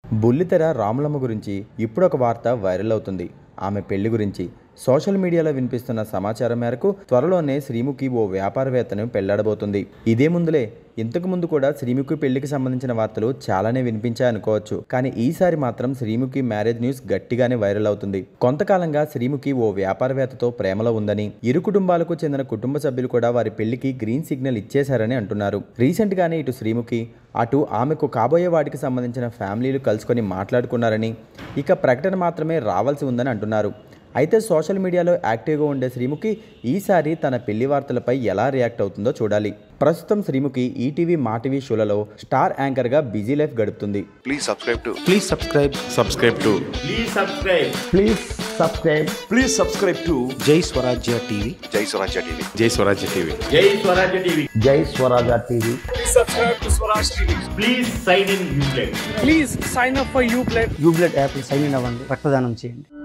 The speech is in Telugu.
బుల్లితెర రాములమ్మ గురించి ఇప్పుడు ఒక వార్త వైరల్ అవుతుంది ఆమె పెళ్లి గురించి సోషల్ మీడియాలో వినిపిస్తున్న సమాచారం మేరకు త్వరలోనే శ్రీముఖి ఓ వ్యాపారవేత్తను పెళ్లాడబోతుంది ఇదే ముందులే ఇంతకు ముందు కూడా శ్రీముఖి పెళ్లికి సంబంధించిన వార్తలు చాలానే వినిపించాయి అనుకోవచ్చు కానీ ఈసారి మాత్రం శ్రీముఖి మ్యారేజ్ న్యూస్ గట్టిగానే వైరల్ అవుతుంది కొంతకాలంగా శ్రీముఖి ఓ వ్యాపారవేత్తతో ప్రేమలో ఉందని ఇరు కుటుంబాలకు చెందిన కుటుంబ సభ్యులు కూడా వారి పెళ్లికి గ్రీన్ సిగ్నల్ ఇచ్చేశారని అంటున్నారు రీసెంట్ గానే ఇటు శ్రీముఖి అటు ఆమెకు కాబోయే వాటికి సంబంధించిన ఫ్యామిలీలు కలుసుకొని మాట్లాడుకున్నారని ఇక ప్రకటన మాత్రమే రావాల్సి ఉందని అంటున్నారు అయితే సోషల్ మీడియాలో యాక్టివ్గా ఉండే శ్రీముఖి ఈసారి తన పెళ్లి వార్తలపై ఎలా రియాక్ట్ అవుతుందో చూడాలి ప్రస్తుతం శ్రీముఖి ఈటీవీ మా టీవీ షోలలో స్టార్ యాంకర్గా బిజీ లైఫ్ గడుపుతుంది Please subscribe to Please subscribe. Subscribe to Please subscribe. Please subscribe Please subscribe to Jai Swarajya TV. Jai Swarajya TV. Jai Swarajya TV. Jai Swarajya TV. Jai Swarajya TV Please sign in Uplay. Please sign up for యూ ప్లేట్ యూబ్లెట్ యాప్ సైన్ ఇన్ అవ్వండి రక్తదానం చేయండి